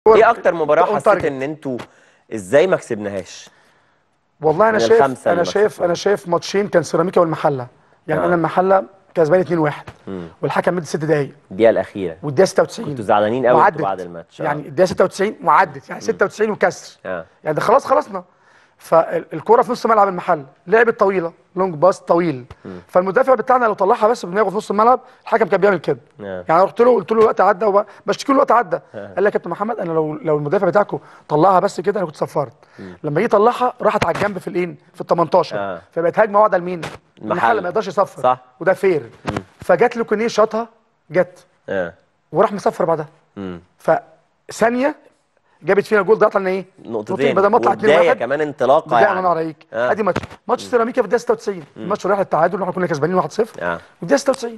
ايه اكتر مباراه on حسيت target. ان انتوا ازاي ما كسبناهاش والله انا من شايف الخمسة انا اللي شايف مكسوبين. انا شايف ماتشين كان سيراميكا والمحله يعني آه. انا المحله كسبان 2-1 والحكم مدي ست دقايق الدقيقه الاخيره والدقيقه 96 كنتوا زعلانين قوي وعدت. انتوا بعد الماتش آه. يعني الدقيقه 96 وعدت يعني 96 وكسر اه يعني ده خلاص خلصنا فالكوره في نص ملعب المحل لعبت طويله لونج باس طويل فالمدافع بتاعنا لو طلعها بس بدماغه في نص الملعب الحكم كان بيعمل كده آه. يعني أنا رحت له قلت له الوقت عدى وب- بشتكي له الوقت عدى قال لي يا كابتن محمد انا لو لو المدافع بتاعكم طلعها بس كده انا كنت صفرت لما جه يطلعها راحت على الجنب في الايه في ال 18 آه. فبقت هجمه واحده لمين المحل ما يقدرش يصفر صح. وده فير فجت له كونيه شاطها جت اه وراح مصفر بعدها مم. فثانيه جابت فينا جول ضيعت لنا ايه نقطتين بدل ما اطلع 2 وبدايه 1 كمان انطلاقه بدايه يعني الله عليك آه. ادي ماتش ماتش سيراميكا في الدقيقه 96 الماتش رايح للتعادل واحنا كنا كسبانين 1-0 اه والدقيقه 96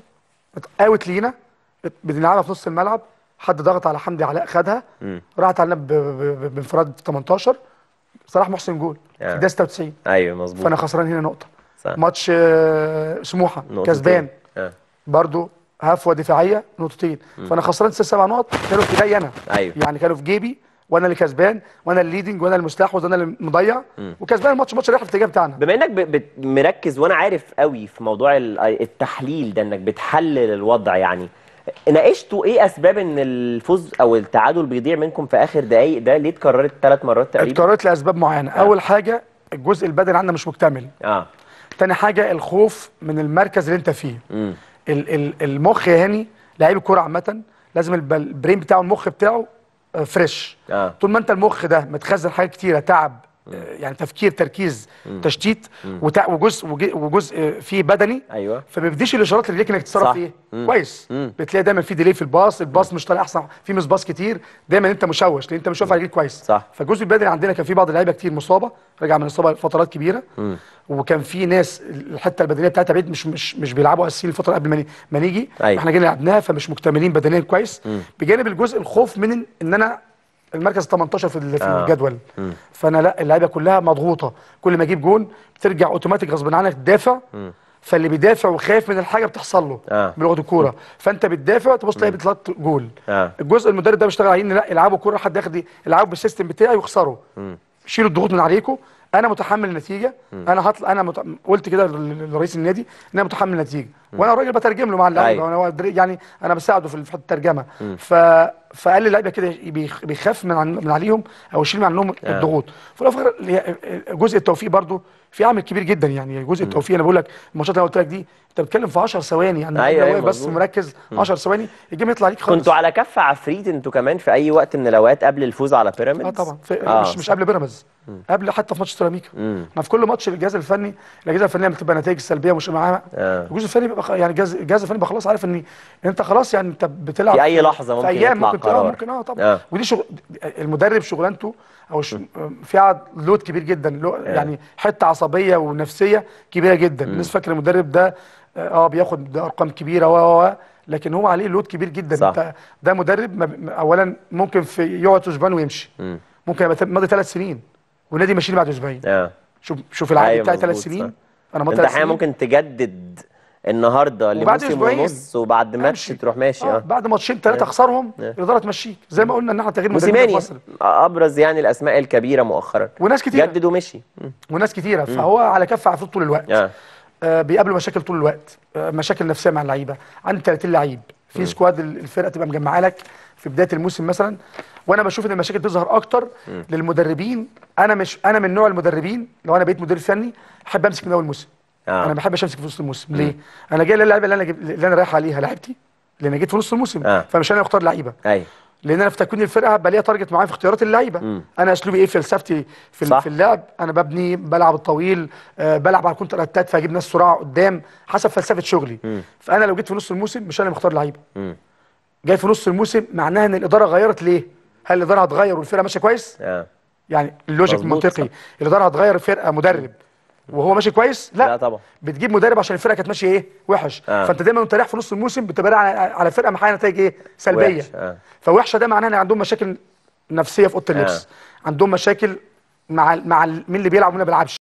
اوت لينا بنلعبها في نص الملعب حد ضغط على حمدي علاء خدها راحت علينا ب- ب- ب- بانفراد في 18 صلاح محسن جول في آه. الدقيقه 96 ايوه مظبوط فانا خسران هنا نقطه صح. ماتش آه، سموحه نقطتين. كسبان اه برضو هفوه دفاعيه نقطتين فانا خسران ست سبع نقط كانوا في ايدي انا أيوة. يعني كانوا في جيبي وانا اللي كسبان وانا الليدنج وانا المستحوذ وانا اللي مضيع وكسبان الماتش ماتش رايح في الاتجاه بتاعنا بما انك ب... بت... مركز وانا عارف قوي في موضوع ال- التحليل ده انك بتحلل الوضع يعني ناقشتوا ايه اسباب ان الفوز او التعادل بيضيع منكم في اخر دقايق ده ليه اتكررت ثلاث مرات تقريبا اتكررت لاسباب معينه اول حاجه الجزء البدني عندنا مش مكتمل اه تاني حاجه الخوف من المركز اللي انت فيه امم ال- ال- المخ يا هاني لعيب الكوره عامه لازم الب- البرين بتاعه المخ بتاعه آه، فريش اه طول ما انت المخ ده متخزن حاجات كتيره تعب آه، يعني تفكير تركيز تشتيت وتع- وجزء وج- وجزء آه، فيه بدني ايوه فما بيديش الاشارات اللي ليك انك تتصرف صح. فيه مم. كويس مم. بتلاقي دايما في ديلي في الباص الباص مش طالع احسن في مس باص كتير دايما انت مشوش لان انت مش واقف على رجليك كويس صح. فالجزء البدني عندنا كان في بعض اللعيبه كتير مصابه راجع من اصابه فترات كبيره وكان في ناس الحته البدنيه بتاعتها بعيد مش مش مش بيلعبوا اساسيين الفتره قبل ما ن- ما نيجي أيوة. احنا جينا لعبناها فمش مكتملين بدنيا كويس بجانب الجزء الخوف من ان- ان انا المركز 18 في ال- في آه. الجدول فانا لا اللعيبه كلها مضغوطه كل ما اجيب جون بترجع اوتوماتيك غصب عنك تدافع فاللي بيدافع وخايف من الحاجه بتحصل له آه. بلغه الكوره فانت بتدافع تبص تلاقي بيطلع جول آه. الجزء المدرب ده بيشتغل عليه ان لا العبوا كوره حد ياخد يلعبوا بالسيستم بتاعي ويخسروا شيلوا الضغوط من عليكم انا متحمل النتيجه انا هطلع انا مت... قلت كده لل- لرئيس النادي ان انا متحمل النتيجه وانا الراجل بترجم له مع اللعيبه أيوة. وانا در- يعني انا بساعده في في الترجمه ف... فقال لي اللعيبه كده بيخ- بيخاف من عن... من عليهم او يشيل من عنهم الضغوط في الاخر جزء التوفيق برضو في عامل كبير جدا يعني جزء التوفيق انا بقول لك الماتشات اللي أنا قلت لك دي انت بتتكلم في 10 ثواني يعني أيوة، لو أيوة، واقف بس مظبوط. مركز 10 ثواني الجيم يطلع عليك خالص كنتوا على كف عفريت انتوا كمان في اي وقت من الاوقات قبل الفوز على بيراميدز اه طبعا في آه. مش مش قبل بيراميدز قبل حتى في ماتش سيراميكا احنا في كل ماتش الجهاز الفني الاجهزه الفنيه بتبقى نتائج سلبيه مش معاها آه. الجزء الفني بيبقى خ- يعني الجهاز الجهاز الفني بيبقى خلاص عارف ان انت خلاص يعني انت بتلعب في أي لحظة في ممكن ايام يطلع ممكن اه قرار. ممكن اه طبعا آه. ودي شغل المدرب شغلانته او ش... فيها لود كبير جدا لو يعني حته عصبيه ونفسيه كبيره جدا الناس فاكره المدرب ده اه بياخد ارقام كبيره و و لكن هو عليه لود كبير جدا صح. انت ده مدرب ما ب- اولا ممكن في يقعد اسبوعين ويمشي ممكن يبقى ماضي ثلاث سنين والنادي ماشيين بعد اسبوعين اه شوف شوف العقد أيوة بتاعي ثلاث مظبوط، سنين صح. انا ماضي انت ثلاث احيانا سنين ممكن تجدد النهارده وبعد لموسم أسبوعين ونص وبعد ماتش أمشي. تروح ماشي اه اه بعد ماتشين ثلاثه اخسرهم الاداره تمشيك زي ما قلنا ان احنا تغيير مدربين في موسيماني مصر ابرز يعني الاسماء الكبيره مؤخرا وناس كتير جدد ومشي مم. وناس كتيره فهو على كف عفوف طول الوقت اه آه بيقابلوا مشاكل طول الوقت آه مشاكل نفسيه مع اللعيبه عندي 30 لعيب في سكواد ال- الفرقه تبقى مجمعه لك في بدايه الموسم مثلا وانا بشوف ان المشاكل تظهر اكتر للمدربين انا مش انا من نوع المدربين لو انا بقيت مدير فني احب امسك من اول موسم آه. انا ما بحبش امسك في نص الموسم ليه انا جاي للعيبه اللي انا جيب- اللي انا رايح عليها لعيبتي لان أنا جيت في نص الموسم آه. فمش انا اختار لعيبه ايوه لان انا في تكوين الفرقه بقى ليا تارجت معين في اختيارات اللعيبه انا اسلوبي ايه فلسفتي في, صح. في اللعب انا ببني بلعب الطويل آه بلعب على الكونتر اتات فاجيب ناس سرعه قدام حسب فلسفه شغلي فانا لو جيت في نص الموسم مش انا اللي مختار لعيبه جاي في نص الموسم معناها ان الاداره غيرت ليه هل الاداره هتغير والفرقه ماشيه كويس اه يعني اللوجيك مظبوط، المنطقي الاداره هتغير الفرقه مدرب وهو ماشي كويس لا, لا طبعا. بتجيب مدرب عشان الفرقه كانت ماشيه ايه وحش آه. فانت دايما وانت رايح في نص الموسم بتبقى رايح على, على فرقه محققه نتائج ايه سلبيه وحش، آه. فوحشه ده معناها ان عندهم مشاكل نفسيه في اوضه اللبس عندهم مشاكل مع مع ال- مين اللي بيلعب ومين اللي ما بيلعبش